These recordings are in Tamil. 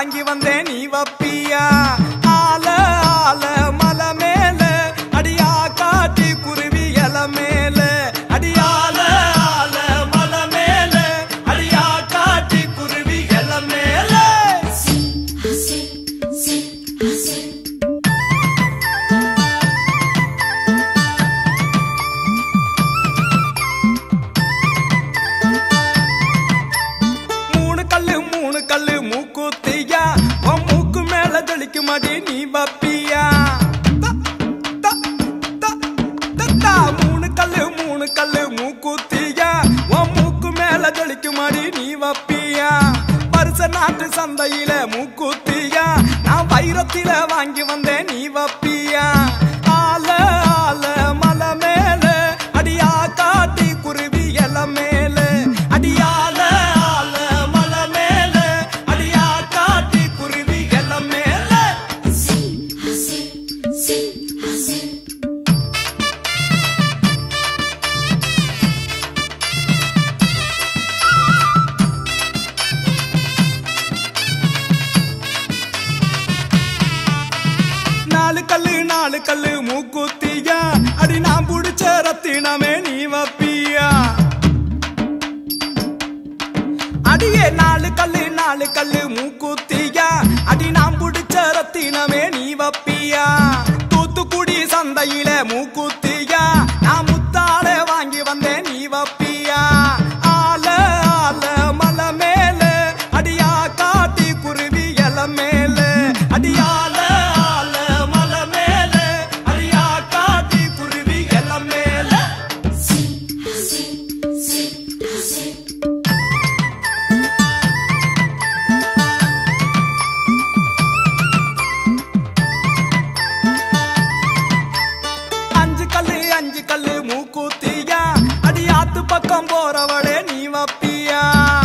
வாங்கி வந்தேன் நீ வப்பியா ஆல ஆல மலை மேல அடியா காட்டி குருவி இல மேல அடியால ஆல மலை மேல அடியா காட்டி குருவி இல மேல மூணு கல்லு மூணு கல்லு மூக்குத்தியா உன் மூக்கு மேல ஜொலிக்கு மடி நீ வப்பியா த, த, த, த, த. மூணு கல்லு மூணு கல்லு மூக்குத்தியா உன் மூக்கு மேல ஜொலிக்கு மடி நீ வப்பியா பரிச நாட்டு சந்தையில மூக்குத்தியா நான் வைரத்தில வாங்கி வந்தேன் நீ வப்பியா ஆல ஆல மலை மேல அடியா காட்டி குருவி இல மேல அடியால ஆல மலை மேல அடியா காட்டி குருவி இல மேல நாலு கல்லு நாலு கல்லு மூக்குத்தியா அடி நான் புடிச்ச ரத்தினமே நீ வப்பியா அடியே நாலு கல்லு நாலு கல்லு மூக்குத்தியா அடி நான் புடிச்ச ரத்தினமே நீ வப்பியா தூத்துக்குடி சந்தையில மூக்குத்தியா நான் முத்தால வாங்கி வந்தேன் நீ வப்பியா ஆல ஆல மலை மேல அடியா காட்டி குருவி இல மேல அடியால ஆல மலை மேல அடியா காட்டி குருவி இல மேல அஞ்சு கல்லு அஞ்சு கல்லு மூக்குத்தியா அடி ஆத்து பக்கம் போறவளே நீ வப்பியா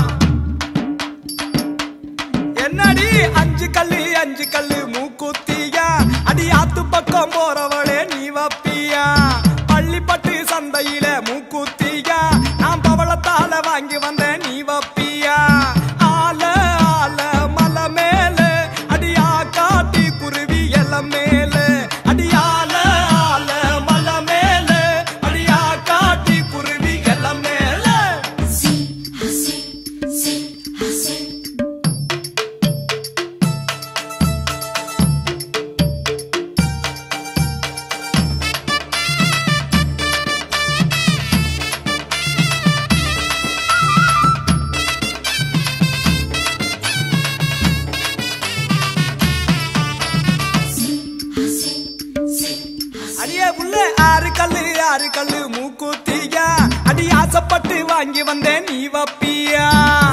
என்னடி அஞ்சு கல்லு அஞ்சு கல்லு மூக்குத்தியா அடி ஆத்து பக்கம் போறவளே நீ வப்பியா பள்ளிப்பட்டு சந்தையில மூக்குத்தியா நான் பவளத்தால வாங்கி வந்தேன் நீ வப்பியா ஆல ஆல மலை மேல அடியா காட்டி குருவி இல மேல அடியால ஆல மலை மேல அடியா காட்டி குருவி இல மேல அடியே புள்ள ஆறு கல்லு ஆறு கல்லு மூக்குத்தியா அடி ஆசைப்பட்டு வாங்கி வந்தேன் நீ வப்பியா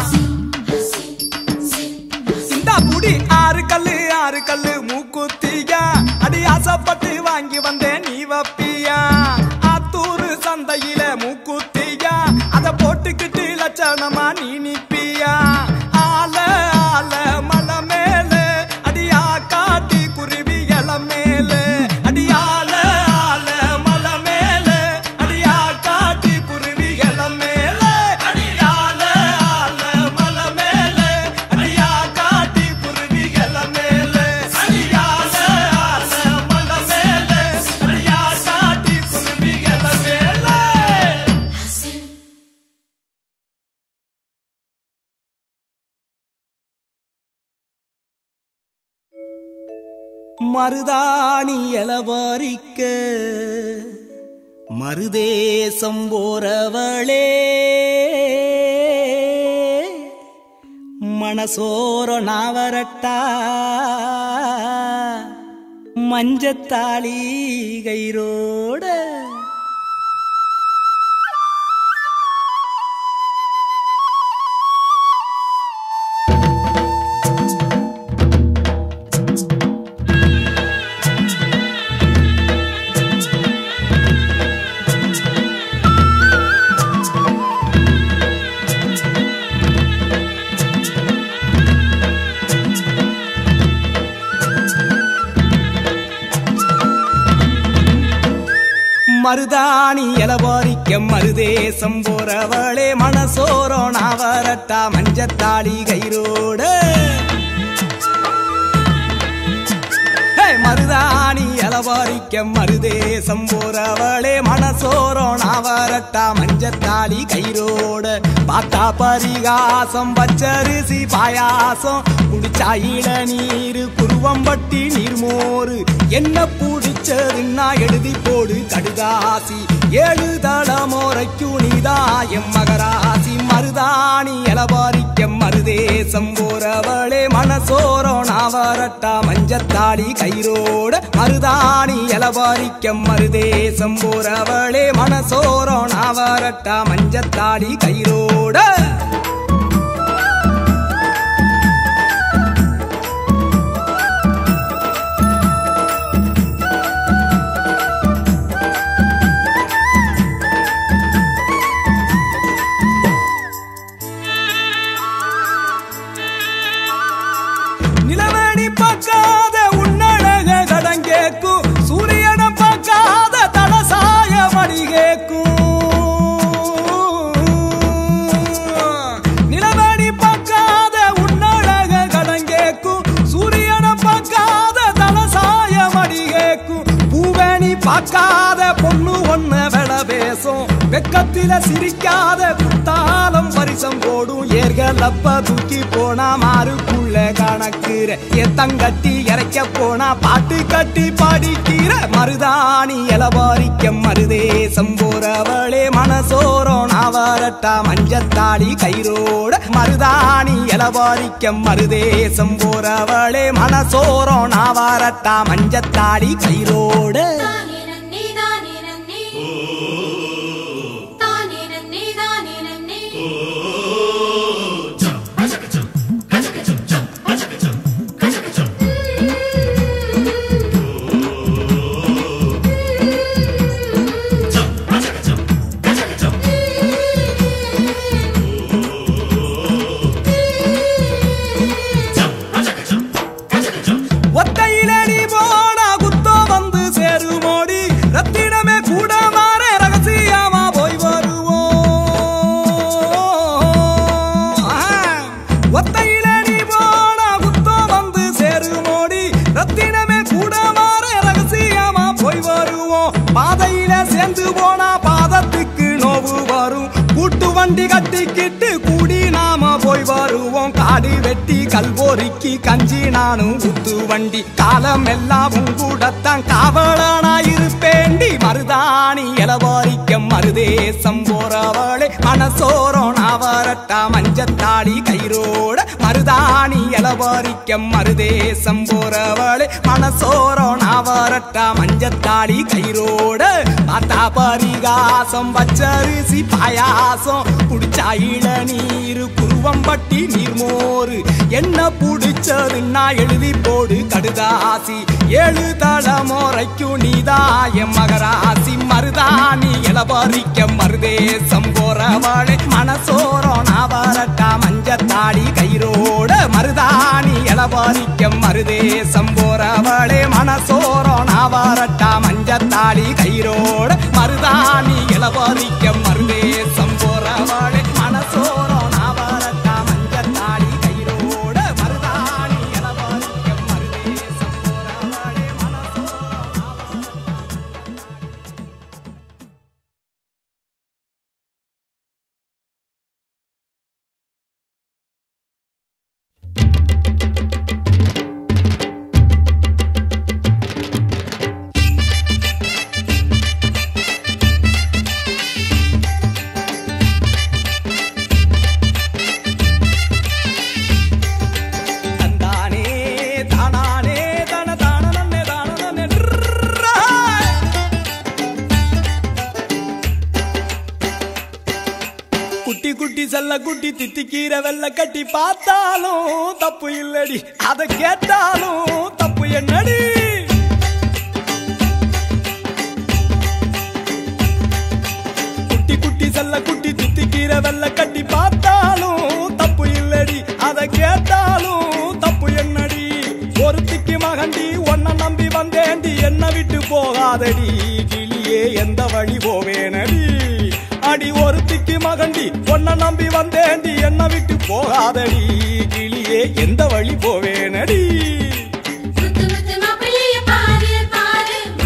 இந்த புடி ஆறு கல்லு ஆறு கல்லு மூக்குத்தியா அடி ஆசைப்பட்டு வாங்கி வந்தேன் நீ வப்பியா ஆத்தூரு சந்தையில மூக்குத்தியா அத போட்டுக்கிட்டு லட்சணமா நீ நிப்பியா ஆல ஆல மலை மேல அடியா காட்டி குருவி இல மேல அடியால ஆல மலை மேல அடியா காட்டி குருவி இல மேல அடியால ஆல மலை மேல அடியா காட்டி குருவி இல மேல அடியால ஆல மலை மேல அடியா காட்டி குருவி இல மேல மருதாணி எலவாரிக்க மருதேசம் போறவளே மனசோர நாவரட்டா மஞ்சத்தாளி கைரோட மருதாணி எலவாரிக்க மருதேசம் போறவளே மனசோரோ நாவரட்டா மஞ்சத்தாளி கைரோட எலவாரிக்க மருதேசம் போறவளே மனசோரம் நாவரட்டா மஞ்சத்தாளி கைரோட பார்த்தா பரிகாசம் பச்சரிசி பாயாசம் குடிச்சா இளநீர் குருவம்பட்டி நீர்மோரு என்ன புடிச்சதுன்னா எழுதி போடு கடுதாசி ஏழு தளமுறைக்கும் நீதாயம் மகராசி மருதாணி எலவாரிக்க மருதேசம் போறவளே மனசோரம் நாவரட்டா மஞ்சத்தாடி கைரோட மருதாணி எலவாரிக்க மருதேசம் போறவளே மனசோரம் நாவரட்டா மஞ்சத்தாடி கைரோட நிலவணி பார்க்காத உன்னழக கடங்கேக்கும் சூரியனை பார்க்காத தலசாய மணி கேக்கும் நிலவணி பார்க்காத உன்னழக கடங்கேக்கும் சூரியனை பார்க்காத தலசாய மணி கேக்கும் பூவேணி பார்க்காத பொண்ணு ஒண்ணு வெட பேசும் வெக்கத்தில சிரிக்காத குத்தாலம் பரிசம் போடும் ஏர்கள் அப்ப தூக்கி போனா மாறுக்குள்ள கணக்குற எத்தங்கட்டி இறைக்க போனா பாட்டு கட்டி பாடிக்கிற மருதாணி எலவாரிக்க மருதேசம் போறவளே மனசோரம் நாவரட்டா மஞ்சத்தாடி கைரோட மருதாணி எலவாரிக்க மருதேசம் போறவளே மனசோரம் நாவரட்டா மஞ்சத்தாடி கைரோட தானே நன்னி தானே நன்னி தானே நன்னி தானே நன்னி ஒத்தையில நீ போனா குத்தோ வந்து சேருமோடி ரத்தினமே கூட மாற ரகசியமா போய் வருவோம் ஒத்தையில நீ போனா குத்தோ வந்து சேருமோடி ரத்தினமே கூட மாற ரகசியமா போய் வருவோம் பாதையில சேர்ந்து போனா பாதத்துக்கு நோவு வரும் கூட்டு வண்டி கட்டிக்கிட்டு கூடி நாம போய் வருவோம் காடு வெட்டி கல்போரிக்கு கஞ்சி நானும் குத்து வண்டி காலம் எல்லாம் உங்கூடத்தான் காவலானா இருப்பேண்டி மருதாணி எலவாரிக்க மருதேசம் போறவளே மனசோரம் நாவரட்டா மஞ்சத்தாடி கைரோட மருதாணி எலவாரிக்க மருதேசம் போறவளே மனசோரம் நாவரட்டா மஞ்சத்தாடி கைரோட பார்த்தா பரிகாசம் பச்சரிசி பாயாசம் குடிச்சா இளநீர் குருவம்பட்டி நீர்மோரு என்ன புடிச்சதுன்னா எழுதி போடு கடுதாசி ஏழு தலைமுறைக்கும் நீதாயம் மகராசி மருதாணி இளவரிக்க மருதேசம் போறவளே மனசோரம் நாவரட்டா மஞ்சத்தாடி கைரோட மருதாணி இளவரிக்க மருதேசம் போறவளே மனசோரம் நாவரட்டா மஞ்சத்தாடி கைரோட மருதாணி இளவரிக்க மருதேசம் போறவளே மனசோரம் நாவரட்டா மஞ்சத்தாடி கைரோட மருதாணி இளவரிக்க மருதேசம் போறவளே மனசோரம் தந்தானே தானானே தன தான நன்னே தான நன்னே ட்ரா. குட்டி குட்டி செல்ல குட்டி தித்திக்கீரை வெள்ள கட்டி பார்த்தாலும் தப்பு இல்லடி அதை கேட்டாலும் தப்பு என்னடி குட்டி குட்டி செல்ல குட்டி தித்திக்கீரை வெள்ள கட்டி பார்த்தாலும் தப்பு இல்லடி அதை கேட்டாலும் தப்பு என்னடி ஒருத்திக்கு மகண்டி ஒன்ன நம்பி வந்தேண்டி என்ன விட்டு போகாதடி கிளியே எந்த வழி போவேனடி அடி ஒருத்திக்கு மகண்டி ஒன்ன நம்பி வந்தேண்டி என்ன விட்டு போகாதடி கிளியே எந்த வழி போவேனடி முத்து முத்து மாப்பிள்ளைய பாரு பாரு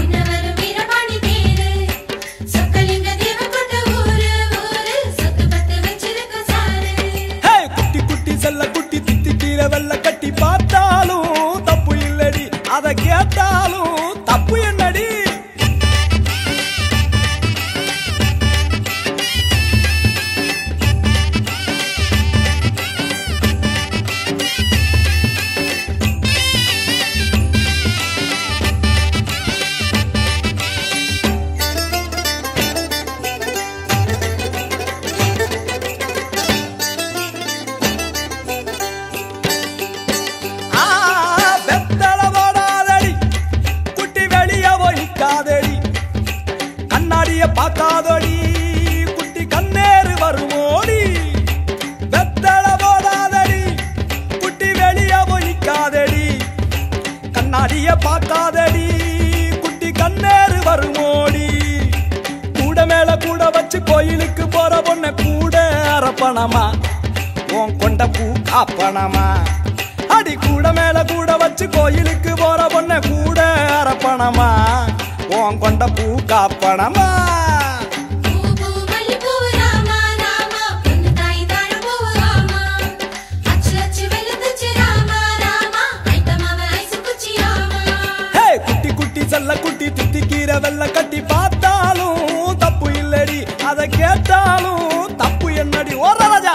பார்க்காதடி கண்ணாடிய பார்க்காதடி குட்டி கண்ணேறு வருமோடி கூட மேல கூட வச்சு கோயிலுக்கு போற பொண்ண கூட அரப்பணமா உன் கொண்ட பூ காப்பணமா அடி கூட மேல கூட வச்சு கோயிலுக்கு போற பொண்ண கூட அரப்பணமா உன் கொண்ட பூ காப்பணமா பூ பூ மல்லிப்பூ ராமா ராமா பொண்ணு தாய் தாழம்பூ ராமா அச்சு அச்சு வெள்ளத்துச்சு ராமா ராமா ஐட்டமாவ ஐசு குச்சி ராமா ஹே குட்டி குட்டி செல்ல குட்டி தித்திக்கீர வெள்ள கட்டி பார்த்தாலும் தப்பு இல்லடி அதை கேட்டாலும் தப்பு என்னடி ஓர ராஜா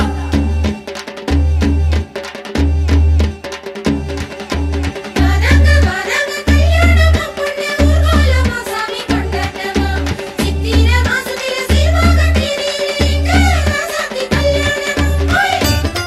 வராங்க வராங்க கல்யாணமா பொண்ணு ஊர்வலமா சாமி கொண்டாட்டமா சித்திர மாசத்தில சீர்வாக தீரீங்க ராசாத்தி கல்யாணமா ஓய்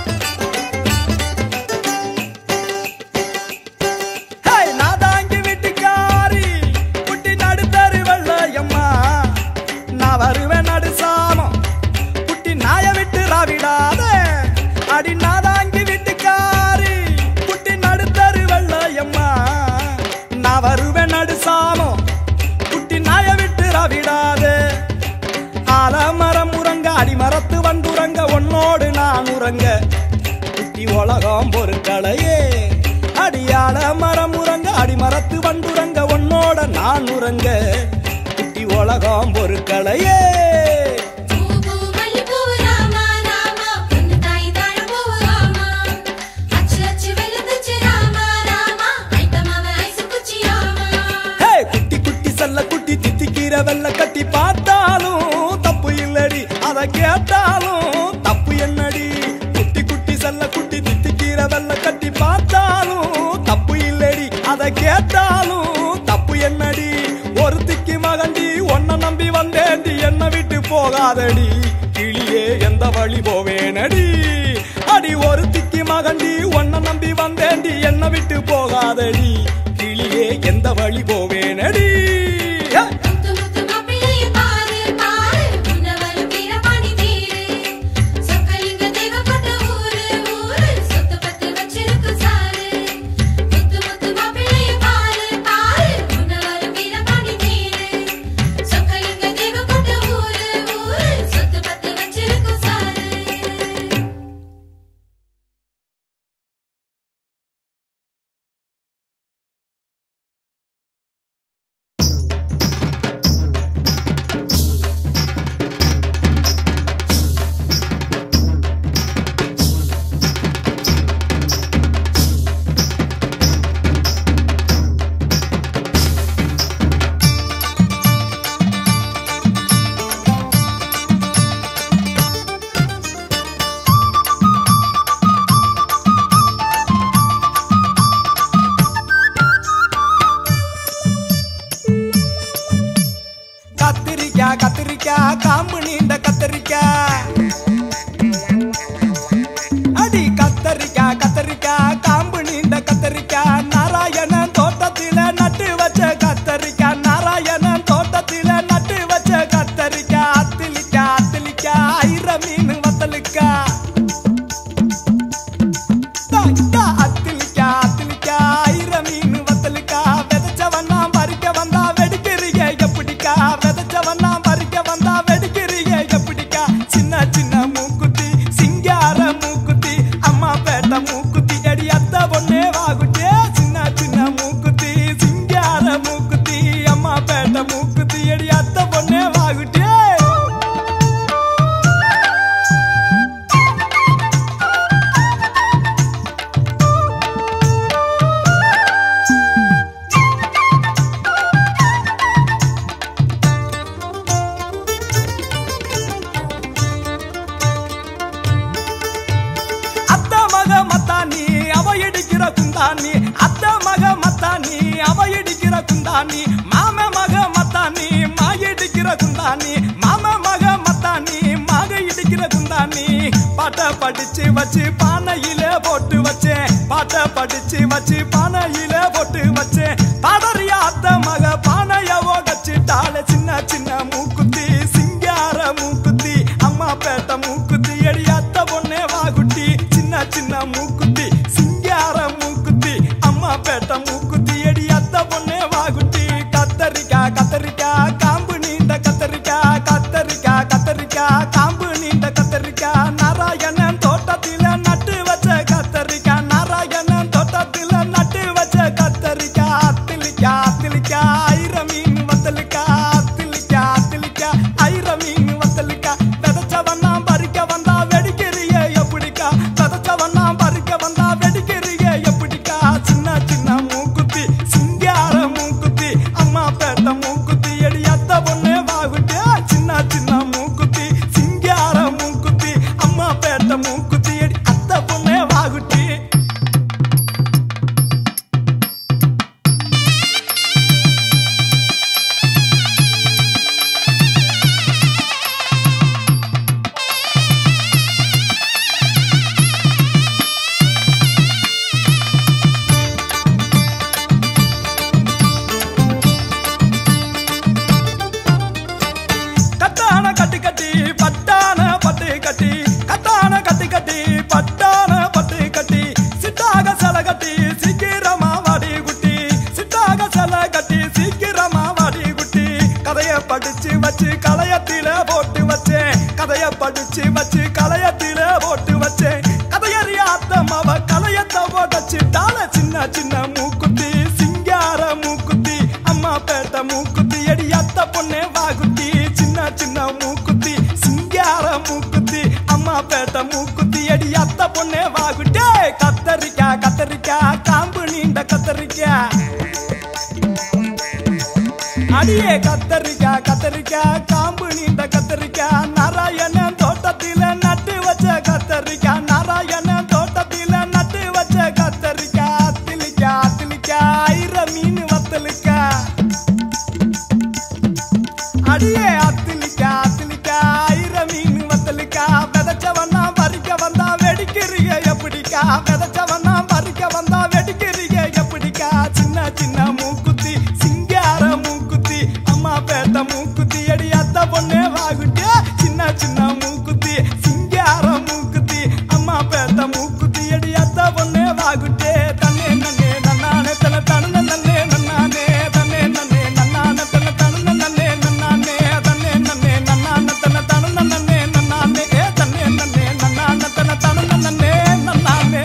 ஹே நாதாங்கி வீட்டுக்காரி குட்டி நடுத்தரு வெள்ளையம்மா நான் வருவேன் நடு சாமம் குட்டி நாய விட்டு ராவிடாத அடி நாதாங்கி வீட்டுக்காரி குட்டி நடுத்தரு வெள்ளையம்மா நான் வருவேன் நடு சாமம் குட்டி நாய விட்டு ராவிடாதே ஆலமரம் உறங்க அடிமரத்து வந்துறங்க உன்னோடு நான் உறங்க குட்டி உலகம் பொருட்களையே அடியால மரம் உறங்க அடிமரத்து வந்துறங்க உன்னோட நான் உறங்க குட்டி உலகம் பொருட்களையே பூ பூ மல்லிப்பூ ராமா ராமா பொண்ணு தாய் தாழம்பூ ராமா அச்சு அச்சு வெள்ளத்துச்சு ராமா ராமா ஐட்டமாவ ஐசு குச்சி ராமா ஹே குட்டி குட்டி செல்ல குட்டி தித்திக்கீர வெள்ள கட்டி பார்த்தாலும் தப்பு இல்லடி அதை கேட்டாலும் தப்பு என்னடி குட்டி குட்டி செல்ல குட்டி தித்திக்கீர வெள்ள கட்டி பார்த்தாலும் தப்பு இல்லடி அதை கேட்டாலும் தப்பு என்னடி ஒருத்திக்கு மகண்டி ஒன்ன நம்பி வந்தேண்டி என்ன விட்டு போகாதடி கிளியே எந்த வழி போவேனடி அடி ஒருத்திக்கு மகண்டி ஒன்ன நம்பி வந்தேண்டி என்ன விட்டு போகாதடி கிளியே எந்த வழி போவேனடி ஹே! முத்து முத்து மாப்பிள்ளைய பாரு பாரு முன்னவரு வீரபாணி தீரு சொக்கலிங்க தேவப்பட்ட ஊரு ஊரு சொத்து பத்து வச்சிருக்கு சாரு முத்து முத்து மாப்பிள்ளைய பாரு பாரு முன்னவரு வீரபாணி தீரு சொக்கலிங்க தேவப்பட்ட ஊரு ஊரு சொத்து பத்து வச்சிருக்கு சாரு கத்திரிக்காய் கத்திரிக்காய் காம்பு நீண்ட கத்திரிக்காய் அடி கத்தரிக்காய் கத்தரிக்காய் காம்பு நீண்ட கத்தரிக்காய் நாராயணன் தோட்டத்தில நட்டு வச்ச கத்தரிக்காய் நாராயணன் தோட்டத்தில நட்டு வச்ச கத்தரிக்காய் அத்திலிக்காய் அத்திலிக்காய் ஐர மீன் வத்தலுக்காய் அத்திலிக்கா அத்திலிக்கா ஐர மீன் வத்தலுக்கா விதைச்சவன்னா பறிக்க வந்தா வெடிக்கிறீங்க எப்படிக்கா விதைச்சவன்னா பறிக்க வந்தா வெடிக்கிறீங்க எப்படிக்கா சின்ன சின்ன மூக்குத்தி சிங்கார மூக்குத்தி அம்மா பேட்ட மூக்குத்தி அடி அத்த பொண்ணே வாகுட்டே சின்ன சின்ன மூக்குத்தி சிங்கார மூக்குத்தி அம்மா பேட்ட மூக்குத்தி அடி அத்த பொண்ணே வாகுட்டே அத்த மக மத்தானி அவ இடிக்கிற குந்தானி அத்த மக மத்தானி அவ இடிக்கிற குந்தானி மாம மக மத்தானி மாய இடிக்கிற குந்தானி மாம மக மத்தானி மாக இடிக்கிற குந்தானி பாட்ட படிச்சு வச்சு பானையில போட்டு வச்சேன் பாட்ட படிச்சு வச்சு பானையில போட்டு வச்சேன் பாடறியா அத்த மக பானைய ஓடச்சிட்டால சின்ன சின்ன மூக்குத்தி சிங்கார மூக்குத்தி அம்மா பேட்ட மூக்குத்தி அடி அத்த பொண்ணே வாகுட்டி சின்ன சின்ன மூக்குத்தி சிங்கார மூக்குத்தி அடியே கத்தரிக்காய் கத்தரிக்காய் காம்பு நீண்ட கத்தரிக்காய் நாராயணன் தோட்டத்தில நட்டு வச்ச கத்தரிக்காய் நாராயணன் தோட்டத்தில நட்டு வச்ச கத்தரிக்காய் அத்திலிக்காய் அத்திலிக்காய் ஐர மீன் வத்தலுக்கா அடியே அத்திலிக்கா அத்திலிக்கா ஐர மீன் வத்தலுக்கா விதைச்சவனா பறிக்க வந்தா வெடிக்கிறீங்க எப்படிக்கா விதைச்சவனா பறிக்க வந்தா வெடிக்கிறீங்க எப்படிக்கா சின்ன சின்ன மூக்குத்தி சிங்கார மூக்குத்தி அம்மா பேட்ட மூக்குத்தி அடி அத்த பொண்ணே வாகுட்டே சின்ன சின்ன மூக்குத்தி சிங்கார மூக்குத்தி அம்மா பேட்ட மூக்குத்தி அடி அத்த பொண்ணே வாகுட்டே தன்னே நன்னே நன்னானே தன தனன நன்னே நன்னானே தன்னே நன்னே நன்னானே தன தனன நன்னே நன்னானே தன்னே நன்னே நன்னானே தன தனன நன்னே நன்னானே ஏ தன்னே நன்னே நன்னானே தன தனன நன்னே நன்னானே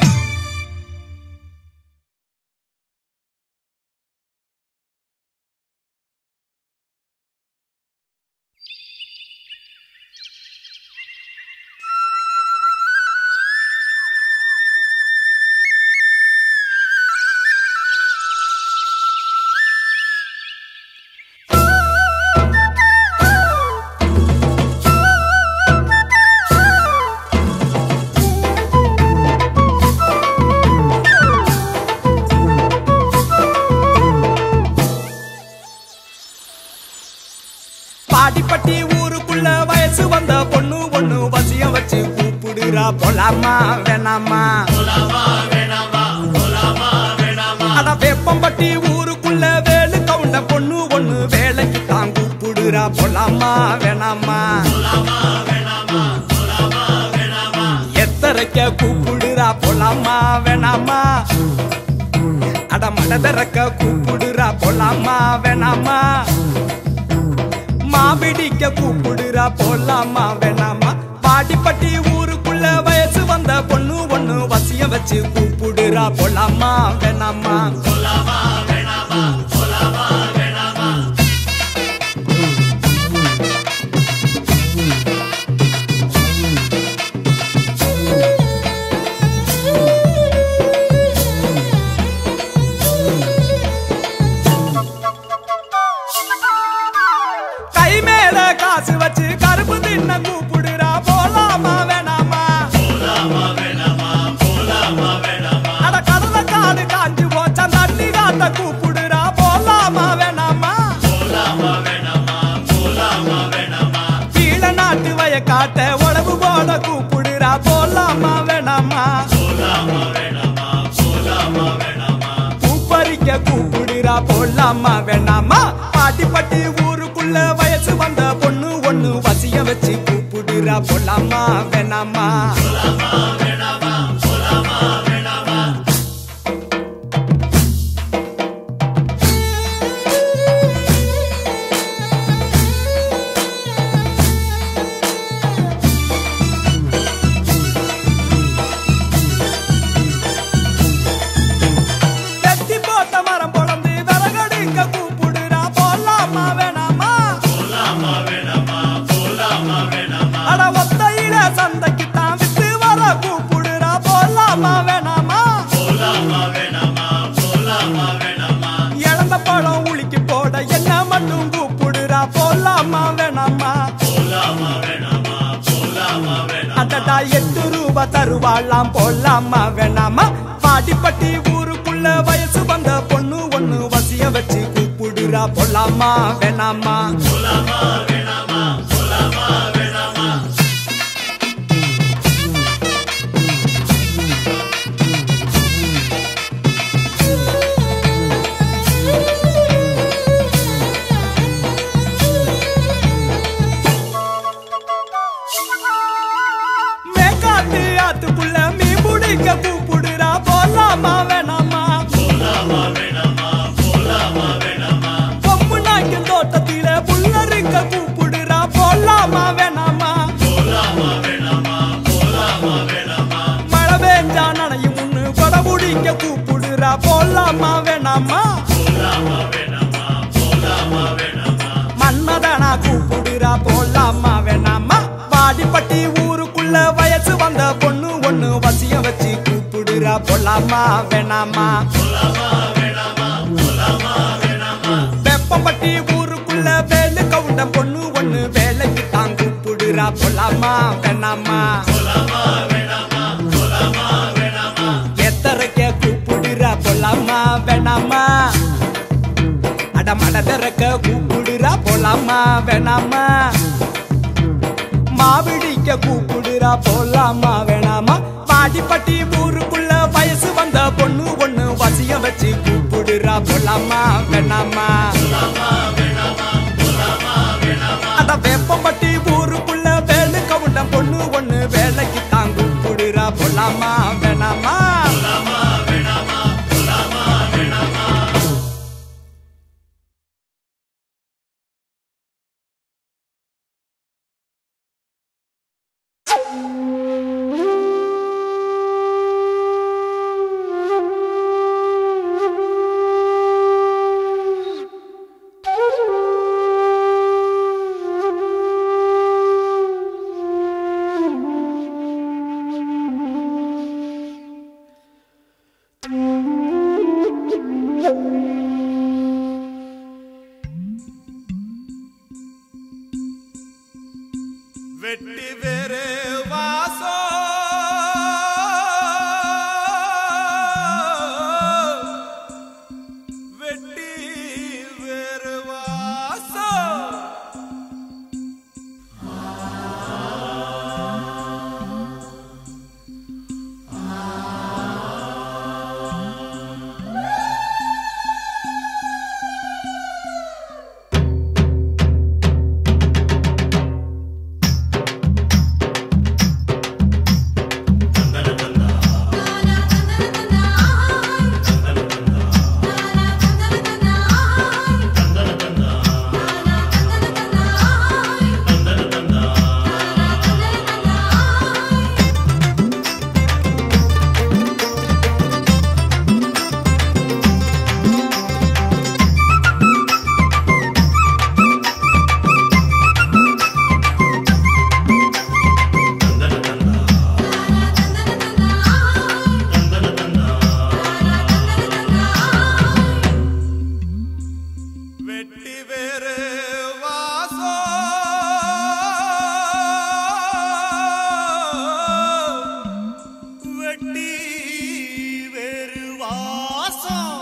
பாடிப்பட்டி ஊருக்குள்ள வயசு வந்த பொண்ணு பொண்ணு வசியம் வச்சு கூப்பிடுறா போலாமா வேணாமா அட வேப்பம்பட்டி ஊருக்குள்ள வேலு கவுண்ட பொண்ணு ஒண்ணு வேலைக்கு தான் கூப்பிடுறா போலாமா வேணாமா எத்தரைக்க கூப்பிடுறா போலாமா வேணாமா அட மடதரக்க கூப்பிடுறா போலாமா வேணாமா மாபிடிக்க கூப்பிடுறா போலாமா வேணாமா பாடிப்பட்டி ஊருக்குள்ள வயசு வந்த பொண்ணு ஒண்ணு வசியம் வச்சு கூப்பிடுறா போலாமா வேணாமா கை மேல காசு வச்சு கருப்பு தின்ன கூப்பிடுறா போலாமா வேணாமா அட கடல காடு காஞ்சு போச்சா தண்ணி காட்ட கூப்பிடுறா போலாமா வேணாமா கீழ நாட்டு வய காட்ட உழவு போட கூப்பிடுறா போலாமா வேணாமா பூப்பறிக்க கூப்பிடுறா போலாமா வேணாமா பாட்டி பட்டி ஊருக்குள்ள வயசு வந்த பொண்ணு ஒண்ணு வசிய வச்சு கூப்பிடுறா போலாமா வேணாமா வெட்டி போட்ட மரம் பொழந்து விறகடிக்க கூப்பிடுறா போலாமா வேணாமா அட ஒத்தையில சந்தைக்கு தான் வித்து வர கூப்பிடுறா போலாமா வேணாமா இழந்த பழம் உளிக்கு போட என்ன மட்டும் கூப்பிடுறா போலாமா வேணாமா அடடா எட்டு ரூபா தருவாளாம் போலாமா வேணாமா பாடிப்பட்டி ஊருக்குள்ள வயசு வந்த பொண்ணு ஒண்ணு வசிய வச்சு கூப்பிடுறா போலாமா வேணாமா மேக்காட்டு ஆத்துக்குள்ள மீன் பிடிக்க கூப்பிடுறா போலாமா வேணாமா பொம்மு நாய்க்கு தோட்டத்தில புல்லரிக்க கூப்பிடுறா போலாமா வேணாமா மழை பெஞ்சா நனையும் முன்னு கொட பிடிக்க கூப்பிடுறா போலாமா வேணாமா மன்மதனா கூப்பிடுறா போலாமா வேணாமா வாடிப்பட்டி ஊருக்குள்ள வயசு வந்த பொண்ணு ஒண்ணு வசியம் வச்சு கூப்பிடுறா போலாமா வேணாமா வெப்பம்பட்டி ஊருக்குள்ள ஊருக்குள்ள வேலை கவுண்ட பொண்ணு ஒண்ணு வேலைக்கு தான் கூப்பிடுறா போலாமா வேணாமா எத்தரைக்க கூப்பிடுறா போலாமா வேணாமா அட மடதரக்க கூப்பிடுறா போலாமா வேணாமா மாவிடிக்க கூப்பிடுறா போலாமா வேணாமா பாடிப்பட்டி ஊருக்குள்ள வயசு வந்த பொண்ணு ஒண்ணு வசிய வச்சு கூப்பிடுறா போலாமா வேணாமா அட வேப்பம்பட்டி ஊருக்குள்ள வேலை கவுண்ட பொண்ணு ஒண்ணு வேலைக்கு தான் கூப்பிடுறா போலாமா வேணாமா வெட்டி வேறு வாசோ வெட்டி வேறு வாசோ வெட்டி வேறு வாசோ வெட்டி வேறு வாசம்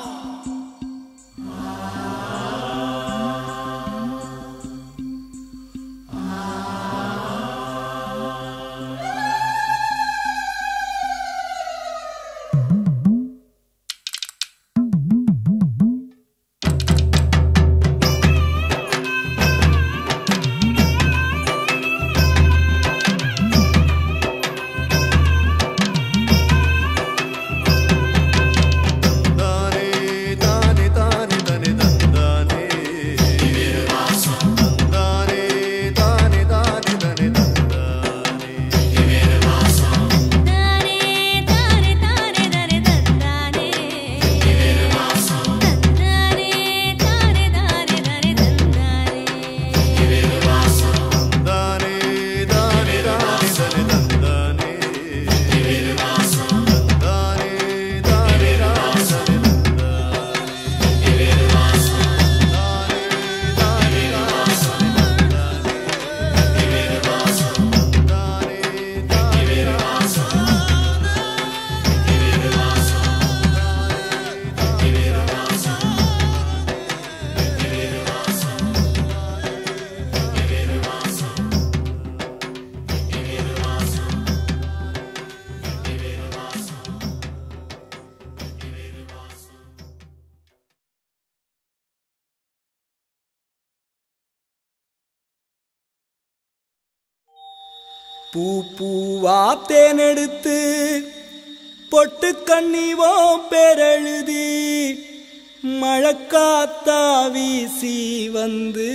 தானே தானே தானே தானே தந்தானே தானே தானே தானே தானே தந்தானே தானே தானே தானே தானே தந்தானே தந்தானே தானே தானே தானே தந்தானே தானே தானே தானே தானே தந்தானே தானே தானே தானே பூ பூவா தேனெடுத்து பொட்டு கண்ணிவோ பேரெழுதி மழக்காத்தா வீசி வந்து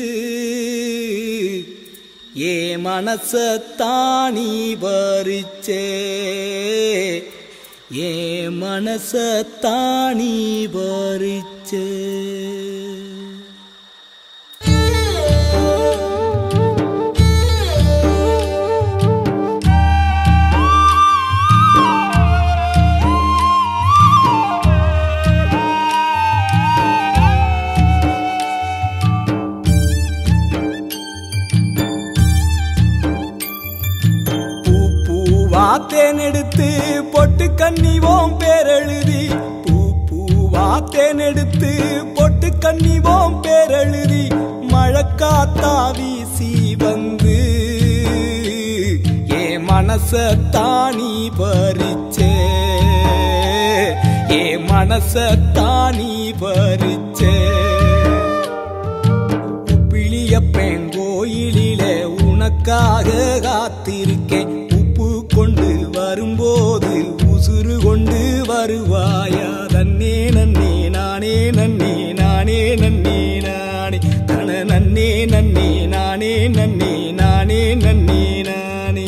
ஏ மனச தானி பறிச்சே ஏ மனச தானி பறிச்சே கண்ணி ஓம் பேரெழுதி பூ பூவா தேனெடுத்து பொட்டு கண்ணி ஓம் பேரெழுதி மழக்காத்தா வீசி வந்து ஏ மனச தானி பறிச்சே ஏ மனச தானி பறிச்சே பிளியப்பேன் கோயிலிலே உனக்காக காத்திருக்கேன் உப்பு கொண்டு வரும்போது உசுறு கொண்டு வருவாயா தன்னே நன்னே நானே நன்னே நானே நன்னே நானே தன நன்னே நன்னே நானே நன்னே நானே நன்னே நானே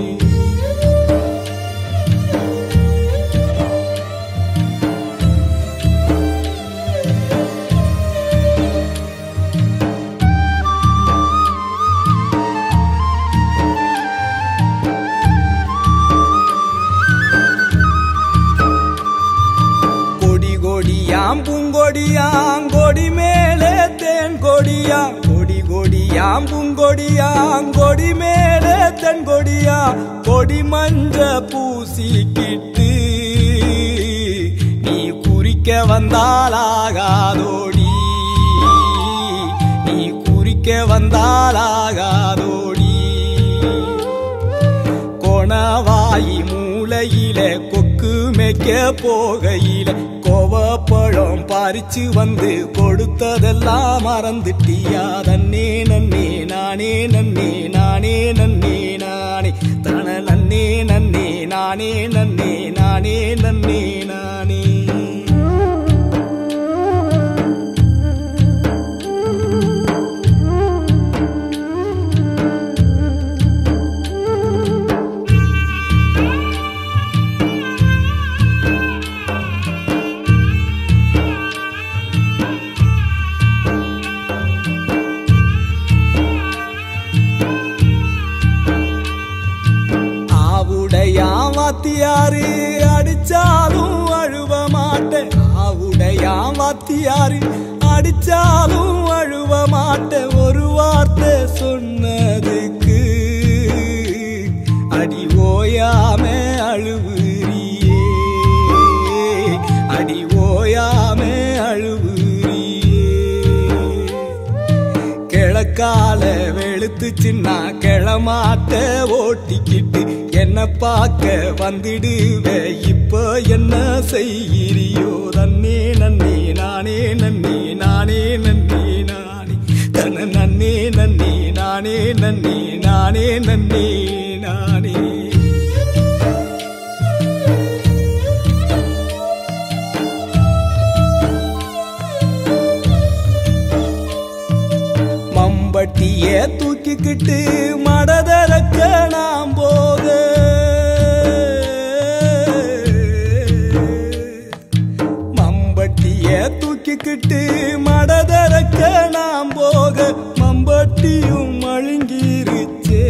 கொடி கொடியாம் பூங்கொடியாம் கொடி மேலே தேன் கொடியாம் கொடி கொடியாம் பூங்கொடியாம் கொடி மேலே தென் கொடியா கொடி மஞ்ச பூசிக்கிட்டு நீ குறிக்க வந்தாலாகாதோடி நீ குறிக்க வந்தாலாகாதோடி கொணவாயி மூலையில கொக்கு மேய்க்க போகையில கோவப்பழம் பறிச்சு வந்து கொடுத்ததெல்லாம் மறந்துட்டியா தன்னே நன்னே நானே நன்னே நானே நன்னே நானே தன நன்னே நன்னே நானே நன்னே நானே நன்னே நானே ஆவுடையாம் வாத்தியாரு அடிச்சாலும் அழுவ மாட்டேன் ஆவுடையாம் வாத்தியாரு அடிச்சாலும் அழுவ மாட்டேன் ஒரு வார்த்தை சொன்னதுக்கு அடி ஓயாம அழுவுறியே அடி ஓயாம அழுவுறியே கிழக்கால வெளுத்து சின்ன கிளமாட்ட ஓட்டிக்கிட்டு என்ன பார்க்க வந்துடுவே இப்ப என்ன செய்கிறியோ தன்னே நன்னே நானே நன்னே நானே நன்னே நானே தன நன்னே நன்னே நானே நன்னே நானே நன்னே நானே மம்பட்டிய தூக்கிக்கிட்டு மடதரக்க நாம் போக மம்பட்டிய தூக்கிக்கிட்டு மடதரக்க நாம் போக மம்பட்டியும் மழுங்கிருச்சே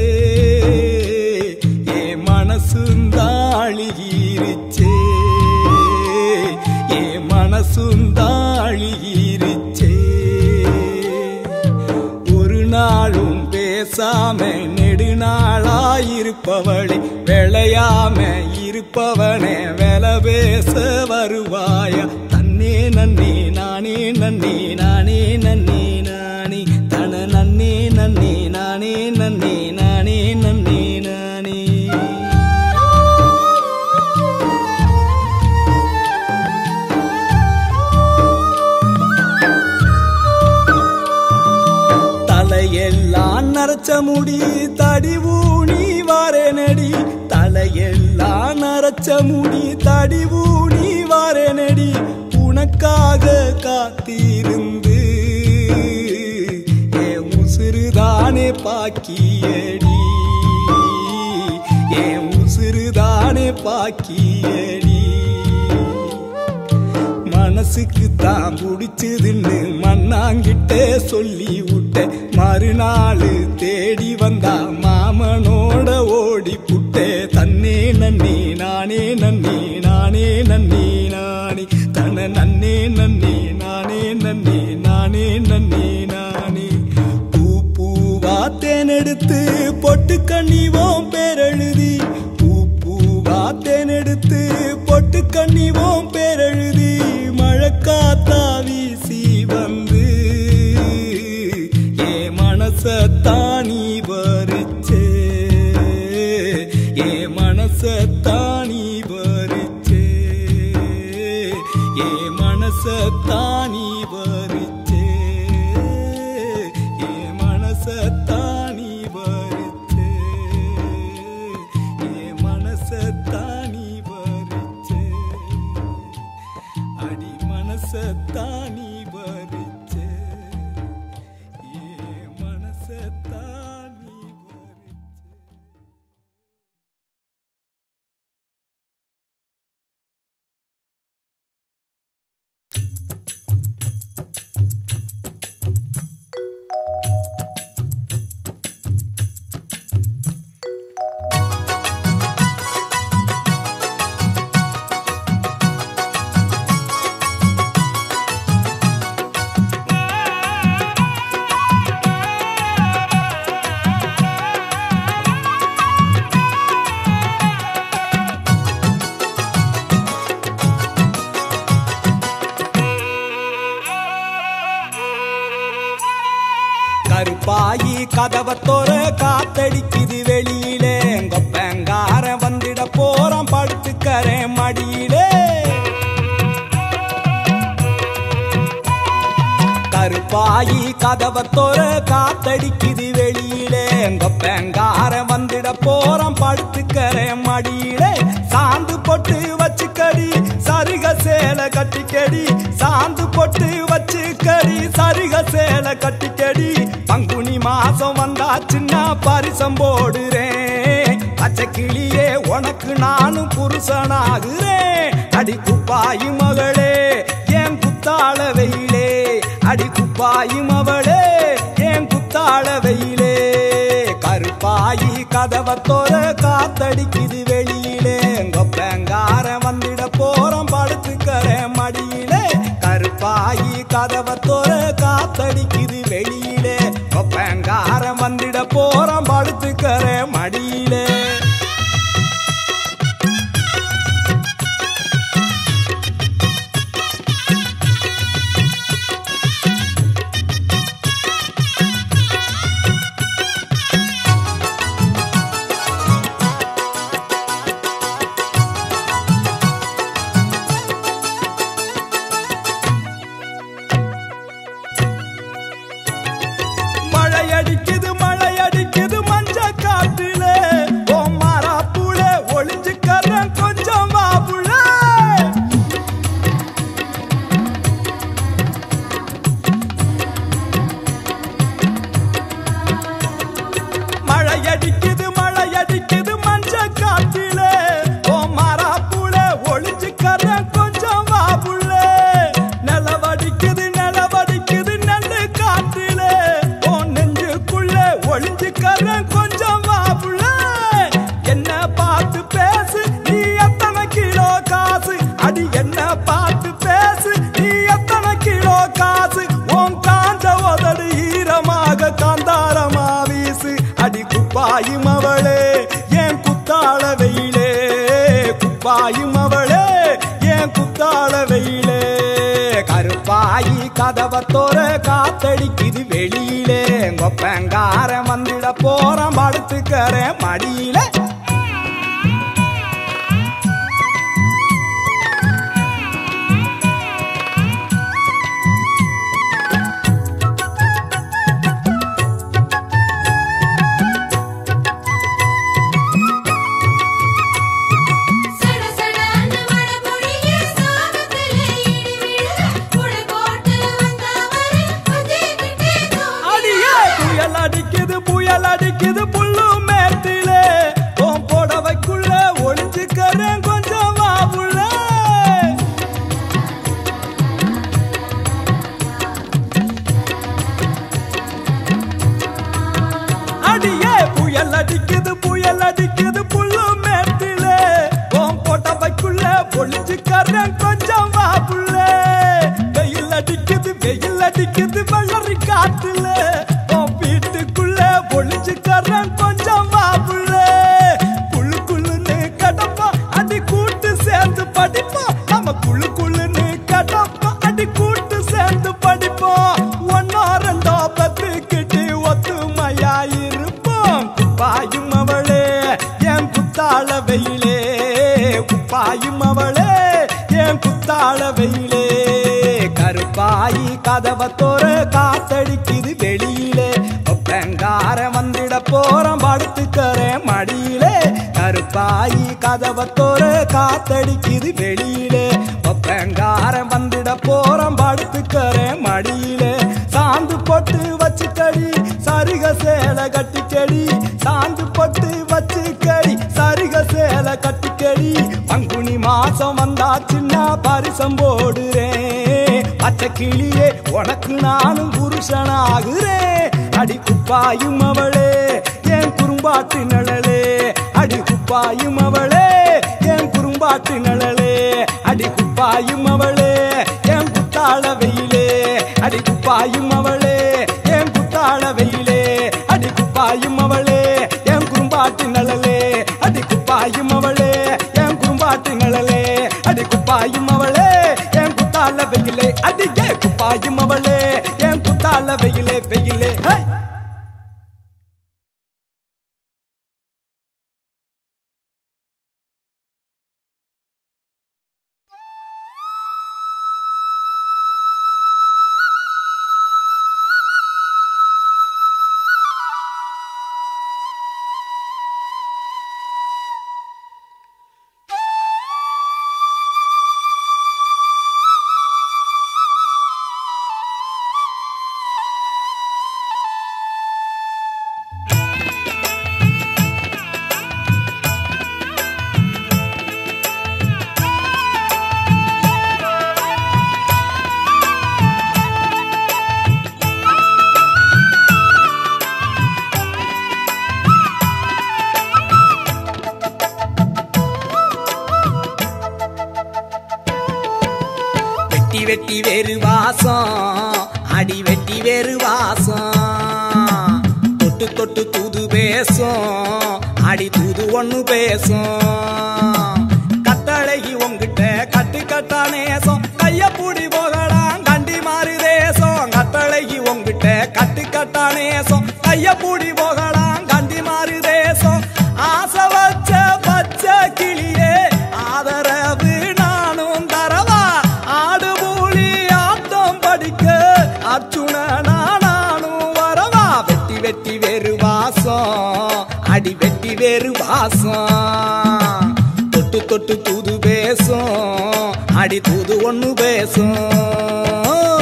ஏ மனசுந்தான் அழுகிருச்சே ஏ மனசுந்தான் அழுகிருச்சே ஒரு நாளும் பேசாம நெடுநாளாயிருப்பவளே விளையாம இருப்பவனே வெல பேச வருவாயா தன்னே நன்னே நானே நன்னே நானே நன்னே நானே தன நன்னே நன்னே நானே நன்னே நானே நன்னே நானே தலையெல்லாம் நரைச்ச முடி தடி ஊனி வாரேனடி தலையெல்லாம் நரைச்ச முடி தடி ஊனி வாரேனடி உனக்காக காத்திருந்து ஏ உசுறுதானே பாக்கியடி ஏ உசுறுதானே பாக்கியடி மனசுக்கு தான் பிடிச்சதுன்னு மண்ணாங்கிட்ட சொல்லி விட்ட மறுநாள் தேடி வந்தா மாமனோட ஓடி புட்டே தன்னே நன்னே நானே நன்னே நானே நன்னே நானே தன நன்னே நன்னே நானே நன்னே நானே நன்னே நானே பூ பூவா தேனெடுத்து பொட்டு கண்ணி ஓம் பேரெழுதி பூ பூவா தேனெடுத்து பொட்டு பண்ணி ஓம் பேரெழுதி மழைக்காத்தா வீசி வந்து ஏ மனச தானி பறிச்சே ஏ மனச தானி பறிச்சே ஏ மனச தானி பறிச்சே ஏ மனச தானி பறிச்சே ஏ மனச தானி பறிச்சே அடி மனச தானி பறிச்சே ஏ மனச தானி பறிச்சே கருப்பாயி கதவை தோற காத்தடிக்குது வெளியிலே கொப்பங்கார வந்துட போறான் படுத்துக்கறேன் மடியிலே கருப்பாயி கதவை தோற காத்தடிக்குது வெளியிலே கொப்பங்கார வந்துட போறான் படுத்துக்கறேன் மடியிலே சாந்து பொட்டு வச்சுக்கடி சருக சேலை கட்டிக்கடி சாந்து பொட்டு வச்சுக்கடி சருக சேலை கட்டிக்கடி பங்குனி மாசம் வந்தாச்சுன்னா பரிசம் போடுறேன் பச்சை கிளியே உனக்கு நானும் புருஷனாகுறேன் அடி குப்பாயி மகளே ஏன் குத்தாள வெயிலே அடி குப்பாயி மவளே ஏன் குத்தாள வெயிலே கருப்பாயி கதவை தோற காத்தடிக்குது வெளியிலே கொப்பங்கார வந்துட போறோம் படுத்துக்கறேன் மடியிலே கருப்பாயி கதவை தோற காத்தடிக்குது வெளியிலே கொப்பங்கார வந்துட போறோம் படுத்துக்கறேன் மடியிலே மழை அடிக்குது மழை அடிக்குது மஞ்ச காட்டுல ஓ மாறாப்புல ஒளிஞ்சுக்கறேன் கொஞ்சம் வாப்புல மழை அடிக்குது மழை அடிக்குது மஞ்ச காட்டுல ஓ மாறாப்புல ஒளிஞ்சுக்கறேன் கொஞ்சம் வாப்புல நிலவடிக்குது நிலவடிக்குது நல்ல காட்டுல ஓ நெஞ்சுக்குள்ள ஒளிஞ்சுக்கறேன் கொஞ்சம் வாப்புல என்ன பார்த்து பேசு நீ எத்தனை கிலோ காசு அடி என்ன பார்த்து பேசு நீ எத்தனை கிலோ காசு உன் காஞ்ச உதடு ஈரமாக காந்தாரமா வீசு அடி குப்பாயும் அவளே ஏன் குத்தாள வெயிலே குப்பாயும் அவளே ஏன் குத்தாள வெயிலே கருப்பாயி கதவை தோற காத்தடிக்குது வெளியிலே கொப்பங்கார வந்துட போறான் படுத்துக்கறேன் மடியிலே சட சடன்னு மழை பொழிய சாகத்திலே இடி விழுக குடை போட்டு வந்தவரை கொஞ்சிக்கிட்டே அடியே புயல் அடிக்குது புயல் அடிக்குது புல்லு மேட்டிலே உன் புடவைக்குள்ள ஒளிஞ்சுக்கறேன் கொஞ்சம் வாவுள்ள அடியே புயல் அடிக்குது புயல் அடிக்குது புல்லு மேட்டிலே உன் புடவைக்குள்ள ஒளிஞ்சுக்கறேன் கொஞ்சம் வாவுள்ள வெயில் அடிக்குது வெயில் அடிக்குது வளரி காத்துல உன் வீட்டுக்குள்ள ஒளிஞ்சுக்கறேன் கொஞ்சம் வாவுள்ள குள்ளு குள்ளுன்னு கடப்பா அடி கூட்டு சேர்ந்து படிப்பா வெயிலே கருப்பாயி கதவை தோற காத்தடிக்குது வெளியிலே ஒப்பங்கார வந்திட போறோம் படுத்துக்கறேன் மடியிலே கருப்பாயி கதவை தோற காத்தடிக்குது வெளியிலே ஒப்பங்கார வந்திட போறோம் படுத்துக்கறேன் மடியிலே சாந்து போட்டு வச்சுக்கடி சரிக சேலை கட்டிக்கடி சாந்து போட்டு வச்சுக்கடி சரிக சேலை கட்டிக்கடி பங்குனி மாசம் வந்தாச்சுன்னா பரிசம் போடுறேன் பச்சை கிளியே உனக்கு நானும் புருஷனாகுறேன் அடி குப்பாயும் அவளே என் குறும்பாட்டு நிழலே அடி குப்பாயும் அவளே என் குறும்பாட்டு நிழலே அடி குப்பாயும் அவளே என் குத்தாள வெயிலே அடி குப்பாயும் அவளே என் குத்தாள வெயிலே அடி குப்பாயும் அவளே என் குறும்பாட்டு நிழலே அடி குப்பாயும் அவளே என் குறும்பாட்டு நிழலே அடி குப்பாயும் அவளே என் குத்தாள வெயிலே அடியே குப்பாயும் அவளே என் குத்தாள வெயிலே வெயிலே ஹே வெட்டி வெட்டி வேறு வாசம் அடி வெட்டி வேறு வாசம் தொட்டு தொட்டு தூது பேசும் அடி தூது ஒண்ணு பேசும் கத்தழகி உங்கிட்ட கட்டு கட்டா நேசம் கைய பூடி போகலாம் கண்டி மாறு தேசம் கத்தழகி உங்கிட்ட கட்டு கட்டா நேசம் கைய பூடி போகலாம் கண்டி மாறு தேசம் ஆசை வச்ச பச்சை கிளியே ஆதரவு நானும் தரவா ஆடு மூலி ஆட்டம் படிக்க அர்ச்சுனனா நானும் வரவா வெட்டி வெட்டி வேறு வாசம் அடி வெட்டி வேறு வாசம் தொட்டு தொட்டு தூது பேசும் அடி தூது ஒண்ணு பேசும்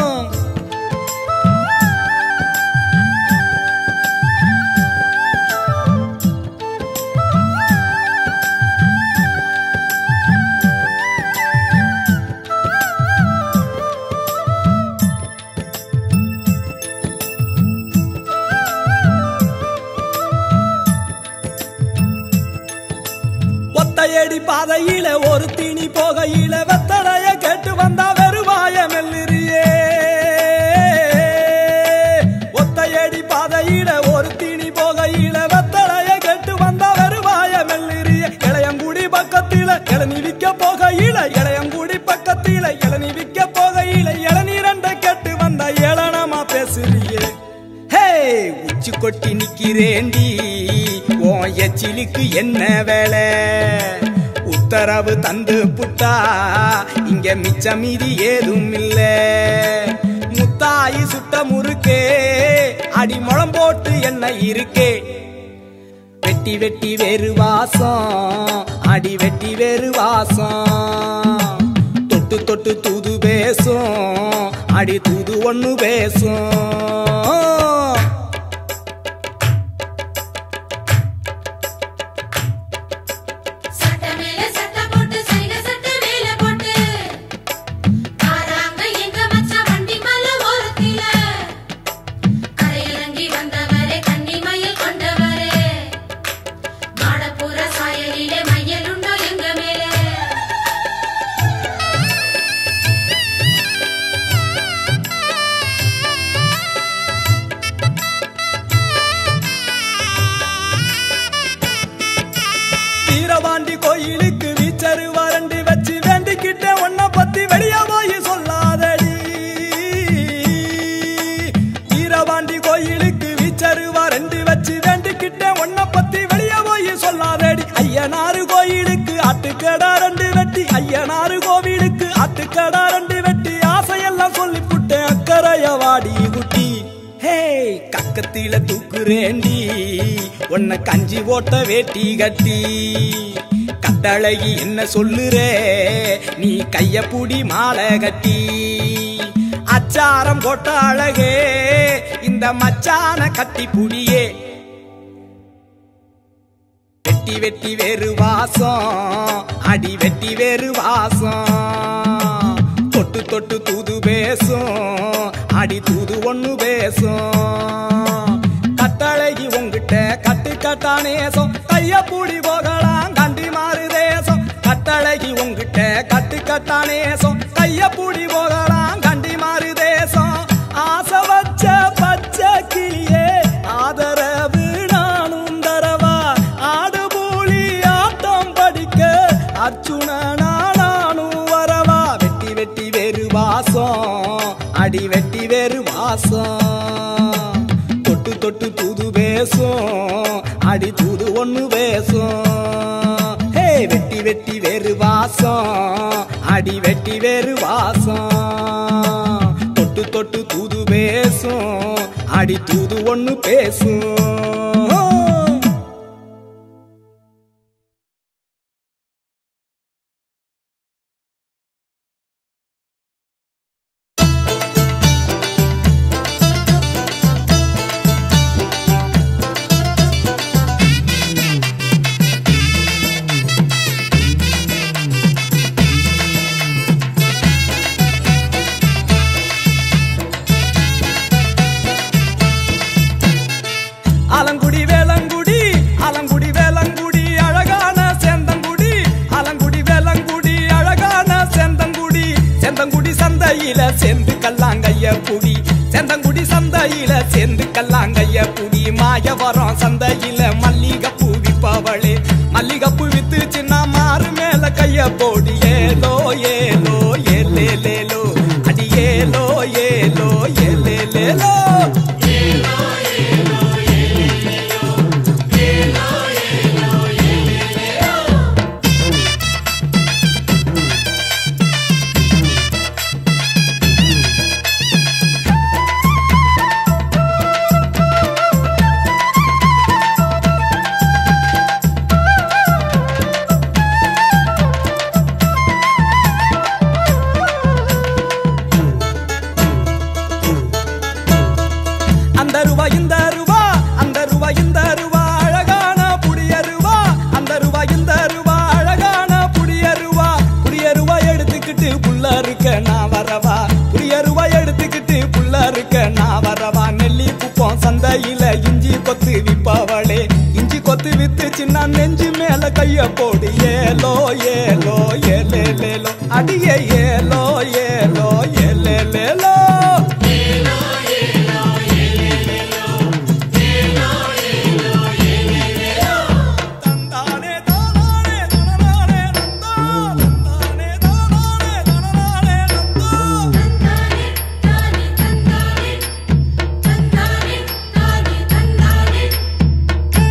ஒத்தையடி பாதையில ஒரு தீனி போகையில வெத்தலைய கேட்டு வந்தா வெறுவாய மெல்லிரியே ஒத்தையடி பாதையில ஒரு தீனி போகையில வெத்தலைய கேட்டு வந்தா வெறுவாய மெல்லிரியே இளையங்குடி பக்கத்தில இளநீ விக்க போகையில இளையங்குடி பக்கத்தில இளநீ விக்க போகையில இளநீரண்ட கேட்டு வந்தா ஏளனமா பேசுறியே ஹே உச்சி கொட்டி நிக்கிறேண்டி உன் எச்சிலுக்கு என்ன வேலை உத்தரவு தந்து புட்டா இங்க மிச்ச மீதி ஏதும் இல்ல முத்தாயி சுட்ட முறுக்கே அடி முழம் போட்டு என்ன இருக்கே வெட்டி வெட்டி வேறு வாசம் அடி வெட்டி வேறு வாசம் தொட்டு தொட்டு தூது பேசும் அடி தூது ஒண்ணு பேசும் சட்ட மேல சட்ட போட்டு சைல சட்ட மேல போட்டு காராங்க எங்க மச்சான் வண்டி மல்ல ஓரத்தில கரையிறங்கி வந்தவரே கன்னி மயில் கொண்டவரே மாடப்புற சாயலிலே மையலுண்டோ எங்க மேலே கழுத்தில தூக்குறேண்டி உன்னை கஞ்சி ஓட்ட வேட்டி கட்டி கட்டழகி என்ன சொல்லுறே நீ கைய புடி மாலை கட்டி அச்சாரம் போட்ட அழகே இந்த மச்சான கட்டி புடியே வெட்டி வெட்டி வேறு வாசம் அடி வெட்டி வேறு வாசம் தொட்டு தொட்டு தூது பேசும் அடி தூது ஒண்ணு பேசும் கட்டழகி உங்கிட்ட கட்டு கட்டா நேசம் கைய பூடி போகலாம் கண்டி மாறு தேசம் கட்டழகி உங்கிட்ட கட்டு கட்டா நேசம் கைய பூடி போகலாம் கண்டி மாறு தேசம் ஆசை வச்ச பச்சை கிளியே ஆதரவு நானும் தரவா ஆடு பூலி ஆட்டம் படிக்க அர்ச்சுனனா நானும் வரவா வெட்டி வெட்டி வேறு வாசம் அடி வெட்டி வேறு வாசம் தொட்டு தொட்டு தூது பேசும் அடி தூது ஒண்ணு பேசும் ஹே வெட்டி வெட்டி வேறு வாசம் அடி வெட்டி வேறு வாசம் தொட்டு தொட்டு தூது பேசும் அடி தூது ஒண்ணு பேசும் அலங்குடி வேலங்குடி அலங்குடி வேலங்குடி அழகான சேந்தங்குடி அலங்குடி வேலங்குடி அழகான சேந்தங்குடி சேந்தங்குடி சந்தையில சேர்ந்து கல்லாங்கைய குடி சேந்தங்குடி சந்தையில சேர்ந்து கல்லாங்கைய குடி மாயவரம் சந்தையில மல்லிகைப்பூ விப்பவளே மல்லிகைப்பூ வித்து சின்ன மாறு மேல கைய போடி ஏலோ ஏலோ ஏலேலேலோ அடி ஏலோ ஏலோ ஏலேலேலோ அந்த ரூபா இந்த ரூபா அந்த ரூபா இந்த ரூபா அழகான புடியருவா அந்த ரூபா இந்த ரூபா அழகான புடியருவா புடியருவா எடுத்துக்கிட்டு புள்ள இருக்க நான் வரவா புடியருவா எடுத்துக்கிட்டு புள்ள இருக்க நான் வரவா நெல்லி குப்பம் சந்தையில இஞ்சி கொத்து விப்பாவளே இஞ்சி கொத்து வித்து சின்ன நெஞ்சு மேல கைய போடு ஏலோ ஏலோ ஏலேலேலோ அடியே ஏலோ ஏலோ ஏலேலேலோ தந்தானே தானானே தனனானே நந்தா தந்தானே தானானே தனனானே நந்தா தந்தானே தானே தந்தானே தந்தானே தானே தந்தானே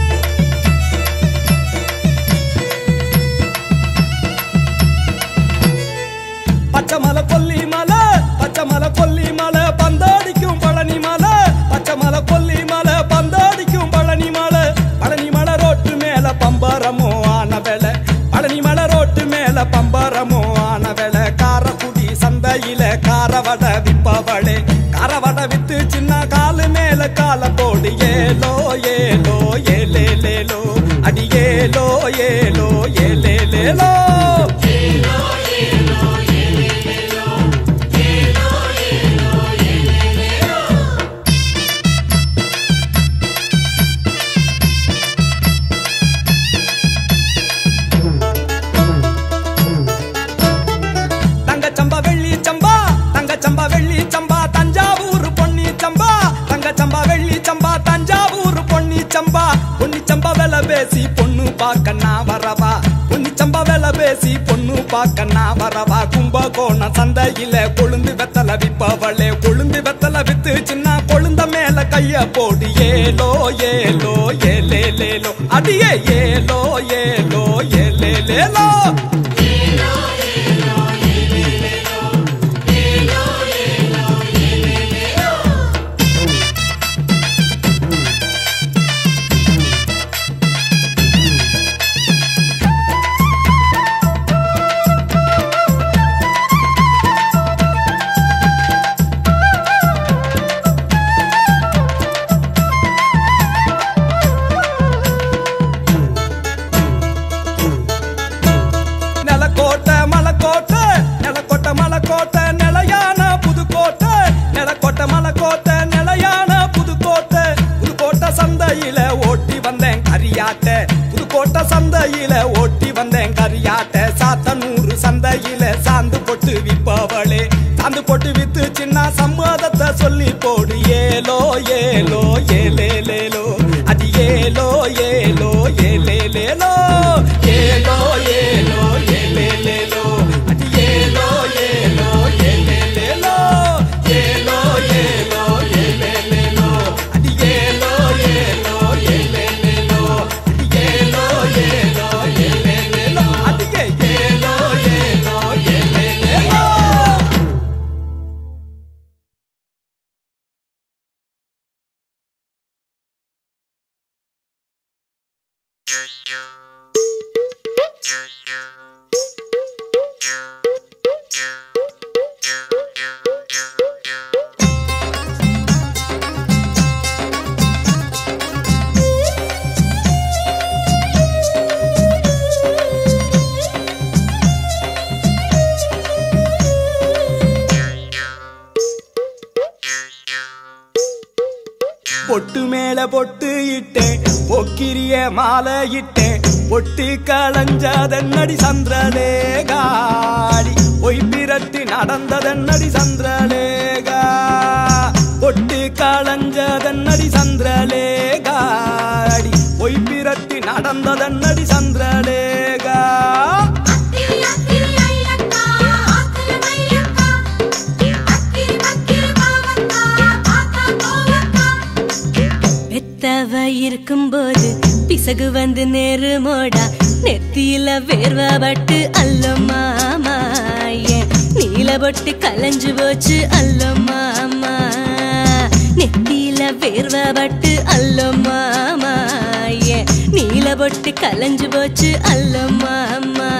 பச்சை மலை கொல்லி மலை பச்சை மலை கொல்லி மலை பந்தாடிக்கும் பழனி மலை பச்சை மலை கொல்லி மலை பந்தாடிக்கும் பழனி மலை பழனி மலை ரோட்டு மேல பம்பரமோ ஆன வேலை பழனி மலை ரோட்டு மேல பம்பரமோ ஆன வேலை காரக்குடி சந்தையில காரவட விப்பவளே காரவட வித்து சின்ன காலு மேல கால போடு ஏலோ ஏலோ ஏலேலேலோ அடி ஏலோ ஏலோ ஏலேலேலோ தங்கச்சம்பா வெள்ளி சம்பா தங்கச்சம்பா வெள்ளி சம்பா தஞ்சாவூர் பொன்னி சம்பா தங்கச்சம்பா வெள்ளி சம்பா தஞ்சாவூர் பொன்னி சம்பா பொன்னி சம்பா வில பேசி பொண்ணு பார்க்க நான் வரவா பொன்னி சம்பா வில பேசி பொண்ணு பார்க்க நான் வரவா கும்பகோணம் சந்தையில கொழுந்து வெத்தல விப்பவளே கொழுந்து வெத்தல வித்து சின்ன கொழுந்த மேல கைய போடு ஏலோ ஏலோ ஏலேலேலோ அடியே ஏலோ ஏலோ ஏலேலேலோ களியாட்ட சாத்தனூறு சந்தையில சாந்து போட்டு விப்பவளே சாந்து போட்டு வித்து சின்ன சம்மதத்தை சொல்லி போடு ஏலோ ஏலோ ஏலேலேலோ அது ஏலோ ஏலோ ஏலேலேலோ ஏலோ ஏலோ ஏலேலேலோ அது ஏலோ ஏலோ ஏலேலேலோ ஏலோ ஏலோ ஏலேலேலோ அது ஏலோ ஏலோ ஏலேலேலோ அது ஏலோ ஏலோ ஏலேலேலோ அது ஏலோ ஏலோ ஏலேலேலோ பொட்டு மேல பொட்டு இட்டேன் பொக்கிரிய மாலை இட்டேன் பொட்டு களைஞ்சதன்னடி சந்திரலேகாடி பொய் பிரட்டி நடந்ததன்னடி சந்திரலேகா பொட்டு களைஞ்சதன்னடி சந்திரலேகாடி பொய் பிரட்டி நடந்ததன்னடி சந்திரலேகா அக்கிரி அக்கிரி ஐயக்கா ஆத்திர மையக்கா அக்கிரி அக்கிரி பாவக்கா பாத்தா கோவக்கா பெத்தவ இருக்கும்போது பிசகு வந்து நேருமோடா நெத்தியில வேர்வ பட்டு அல்ல மாமா ஏன் நீல பொட்டு கலைஞ்சு போச்சு அல்ல மாமா நெத்தியில வேர்வ பட்டு அல்ல மாமா ஏன் நீல பொட்டு கலைஞ்சு போச்சு அல்ல மாமா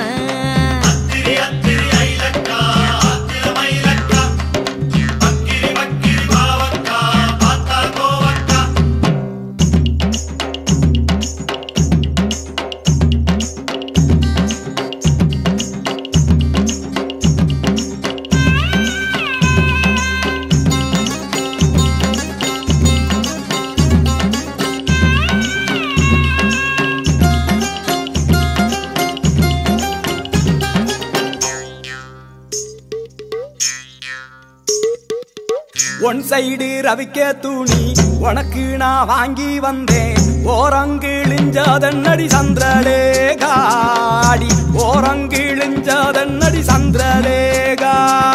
ஒன் சைடு ரவிக்க துணி உனக்கு நான் வாங்கி வந்தேன் ஓரங்கிழிஞ்சதன்னடி சந்திரலேகாடி ஓரங்கிழிஞ்சதன்னடி சந்திரலேகா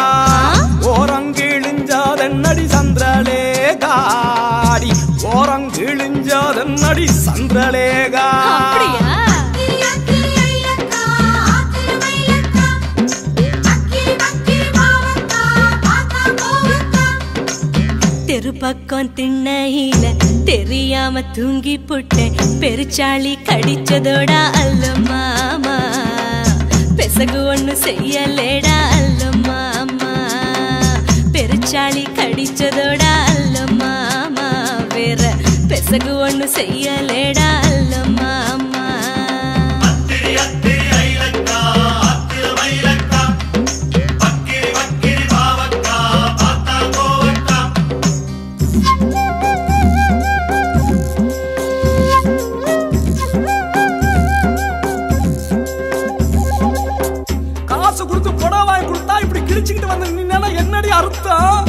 ஓரங்கிழிஞ்சதன்னடி சந்திரலேகாடி ஓரங்கிழிஞ்சதன்னடி சந்திரலேகா அப்படியா அக்கிரி அக்கிரி ஐயக்கா ஆத்திர மையக்கா அக்கிரி அக்கிரி பாவக்கா பாத்தா கோவக்கா தெரு பக்கம் திண்ணையில தெரியாம தூங்கி புட்டேன் பெருச்சாளி கடிச்சதோட அல்ல மாமா பெசகு ஒண்ணு செய்யலேடா அல்ல மாமா பெருச்சாளி கடிச்சதோட அல்ல மாமா வேற பெசகு ஒண்ணு செய்யலேடா அல்ல மாமா காசு கொடுத்து புடவை வாங்கி கொடுத்தா இப்படி கிழிச்சுக்கிட்டு வந்து நின்னா என்னடி அர்த்தம்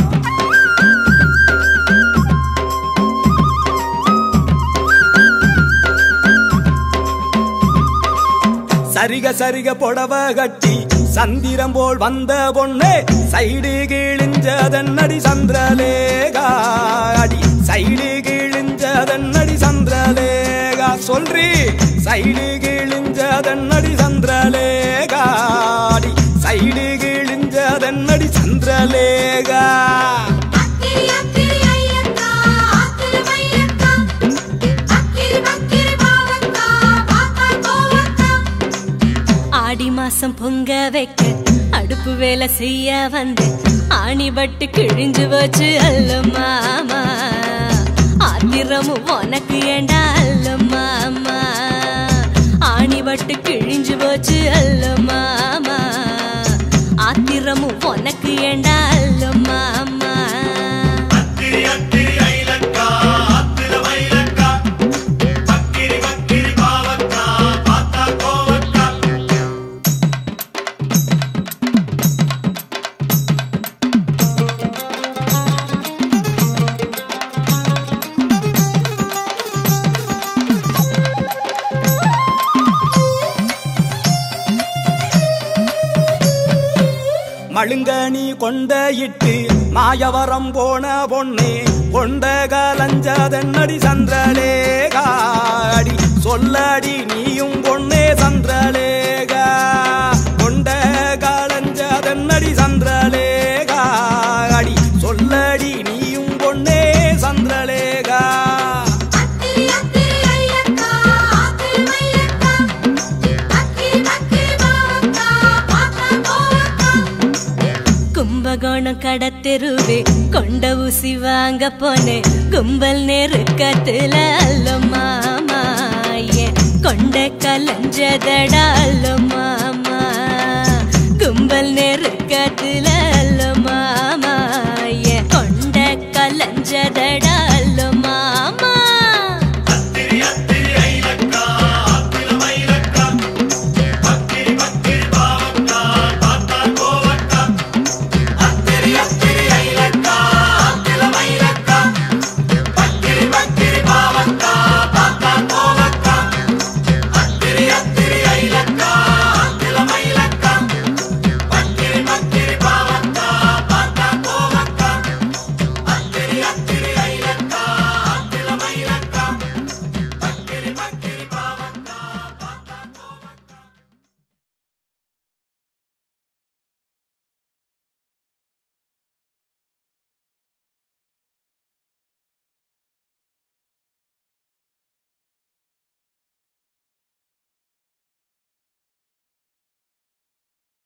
சரிக சரிக புடவை கட்டி சந்திரம் போல் வந்த பொண்ணே சைடு கிழிஞ்சதன்னடி சந்திரலேகா அடி சைடு கிழிஞ்சதன்னடி சந்திரலேகா சொல்றி சைடு கிழிஞ்சதன்னடி சந்திரலேகா அடி சைடு கிழிஞ்சதன்னடி சந்திரலேகா அக்கிரி அக்கிரி ஐயக்கா ஆத்திர மையக்கா அக்கிரி அக்கிரி பாவக்கா பாத்தா கோவக்கா ஆடி மாசம் பொங்க வைக்க அடுப்பு வேலை செய்ய வந்து ஆணி பட்டு கிழிஞ்சு போச்சு அல்ல மாமா ஆத்திரமும் உனக்கு ஏண்டா அல்ல மாமா ஆணி பட்டு கிழிஞ்சு போச்சு அல்ல மாமா ஆத்திரமும் உனக்கு ஏண்டா அல்ல மாமா மழுங்கனி கொண்ட இட்டு மாயவரம் போன பொண்ணே கொண்ட கலஞ்சதன்னடி சந்திரலேகாடி சொல்லடி நீயும் பொண்ணே சந்திரலேகா கொண்ட கலஞ்சதன்னடி சந்திரலேகாடி சொல்லடி நீயும் பொண்ணே சந்திரலேகா அத்திரி அத்திரி ஐயக்கா ஆத்திரி மையக்கா அக்கிரி அக்கிரி பாவக்கா பாத்தா போவக்கா கும்பகோணம் கடத்தெருவே கொண்ட ஊசி வாங்க போனேன் கும்பல் நெருக்கத்துல அல்ல மாமா ஏன் கொண்ட கலஞ்சதடா அல்ல மாமா கும்பல் நெருக்கத்துல அல்ல மாமா